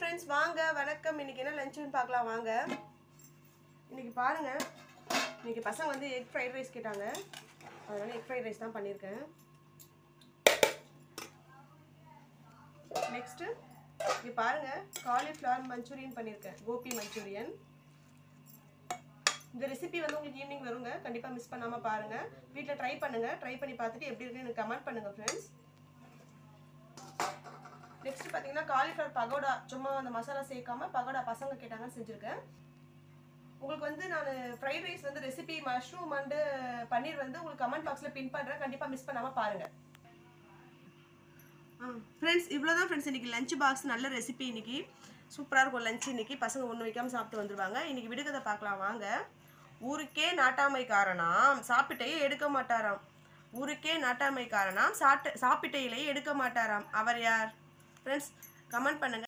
friends வாங்க வணக்கம் இன்னைக்கு என்ன லஞ்சுன்னு பார்க்கலாம் வாங்க இன்னைக்கு பாருங்க இன்னைக்கு பசங்க வந்து எக் ஃப்ரைட் ரைஸ் கேட்டாங்க அதனால எக் ஃப்ரைட் ரைஸ் தான் பண்ணியிருக்கேன் நெக்ஸ்ட்டு இங்கே பாருங்க காலிஃப்ளவர் மஞ்சூரியன் பண்ணியிருக்கேன் கோபி மஞ்சூரியன் இந்த ரெசிபி வந்து உங்களுக்கு ஈவினிங் வருங்க கண்டிப்பாக மிஸ் பண்ணாமல் பாருங்கள் வீட்டில் ட்ரை பண்ணுங்கள் ட்ரை பண்ணி பார்த்துட்டு எப்படி இருக்குன்னு எனக்கு கமெண்ட் பண்ணுங்கள் ஃப்ரெண்ட்ஸ் நெக்ஸ்ட் பார்த்தீங்கன்னா காலிஃப்ளவர் பகோடா சும்மா அந்த மசாலா சேர்க்காம பகோடா பசங்க கேட்டாங்கன்னு செஞ்சுருக்கேன் உங்களுக்கு வந்து நான் ஃப்ரைட் ரைஸ் வந்து ரெசிபி மஷ்ரூம் அண்டு பன்னீர் வந்து உங்களுக்கு கமெண்ட் பாக்ஸில் பின் பண்ணுறேன் கண்டிப்பாக மிஸ் பண்ணாமல் பாருங்கள் ஃப்ரெண்ட்ஸ் இவ்வளோ தான் ஃப்ரெண்ட்ஸ் இன்றைக்கி லஞ்ச் பாக்ஸ் நல்ல ரெசிபி இன்னைக்கு சூப்பராக இருக்கும் லஞ்ச் இன்னைக்கு பசங்க ஒன்று வைக்காமல் சாப்பிட்டு வந்துடுவாங்க இன்னைக்கு விடுகதை பார்க்கலாம் வாங்க ஊருக்கே நாட்டாமை காரணம் சாப்பிட்டையே எடுக்க மாட்டாராம் ஊருக்கே நாட்டாமை காரணம் சாப்பிட்ட சாப்பிட்டையிலேயே எடுக்க மாட்டாராம் அவர் யார் ஃப்ரெண்ட்ஸ் கமெண்ட் பண்ணுங்கள்